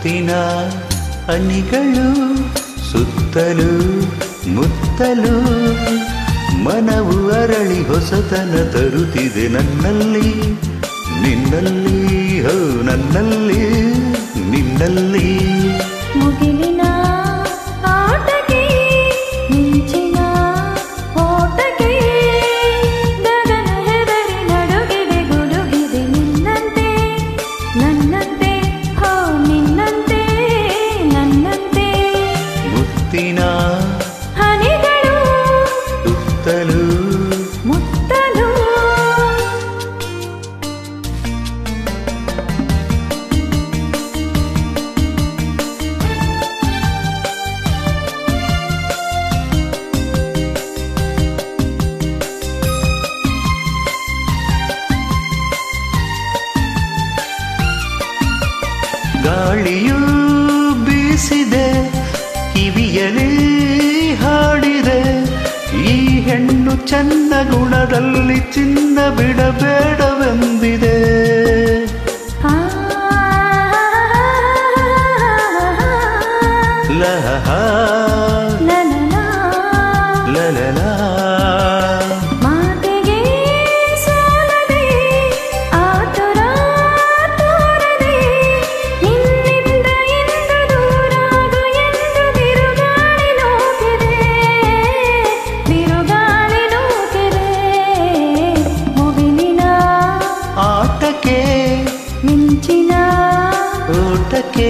ಮುತ್ತಿನ ಹನಿಗಳು ಸುತ್ತಲೂ ಮುತ್ತಲು ಮನವು ಅರಳಿ ಹೊಸತನ ತರುತ್ತಿದೆ ನನ್ನಲ್ಲಿ ನಿನ್ನಲ್ಲಿ ಹೋ ನನ್ನಲ್ಲಿ ನಿನ್ನಲ್ಲಿ ಮುಗಿಲಿನ ಆಟಕ್ಕೆ ಮಿಂಚಿನ ಓಟಕ್ಕೆ ಗಗನ ಹೆದರಿ ನಡುಗಿದೆ ಗುಡುಗಿದೆ ನಿನ್ನಂತೆ ನನ್ನಂತೆ ಹೋ ನಿನ್ನಂತೆ ನನ್ನಂತೆ ಮುತ್ತಿನ ಹನಿಗಳು ಸುತ್ತಲೂ ಮುತ್ತಲು ಗಾಳಿಯೂ ಬೀಸಿದೆ ಕಿವಿಯಲಿ ಹಾಡಿದೆ ಈ ಹೆಣ್ಣು ಚನ್ನ ಗುಣದಲ್ಲಿ ಚಿನ್ನ ಬಿಡಬೇಡವೆಂದಿದೆ ಆ ಲಹ ಲಲಲ ಲಲಲ ಮಾತೆಗೆ ಸೋಲದೆ ಆತುರ ತೋರದೆ ನಿನ್ನಿಂದ ಎಂದು ದೂರಾಗು ಎಂದು ಬಿರುಗಾಳಿ ನೂಕಿದೆ ಬಿರುಗಾಳಿ ನೂಕಿದೆ ಮುಗಿಲಿನ ಆಟಕ್ಕೆ ಮಿಂಚಿನ ಊಟಕ್ಕೆ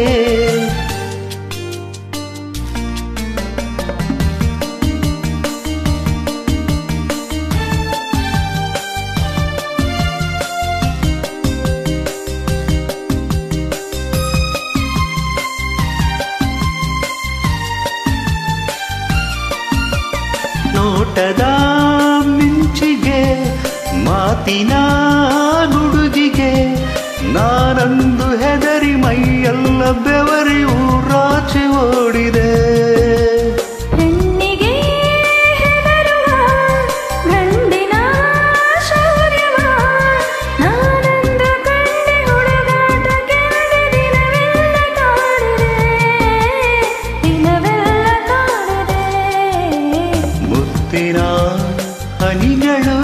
ನೋಟದ ಮಿಂಚಿಗೆ ಮಾತಿನ ಗುಡುಗಿಗೆ ನಾನಂದು ಹೆದರಿ ಮೈಯೆಲ್ಲ ಬೆವರಿ ಊರಾಚೆ ಓಡಿದೆ ಹೆಣ್ಣಿಗೆ ಹೆದರುವ ಗಂಡಿನ ಶೌರ್ಯವ ನಾನಂದು ಕಂಡೆ ಹುಡುಗಾಟ ಕೆಳಗೆ ದಿನವೆಲ್ಲ ಕಾಡಿದೆ ದಿನವೆಲ್ಲ ಕಾಡಿದೆ ಮುತ್ತಿನ ಹನಿಗಳು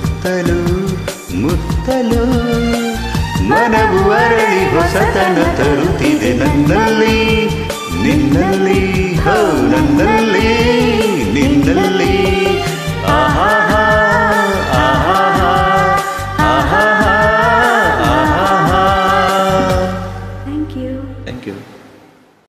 ಸುತ್ತಲೂ ಮುತ್ತಲು ಮನವು ಅರಳಿ ಹೊಸತನ ತರು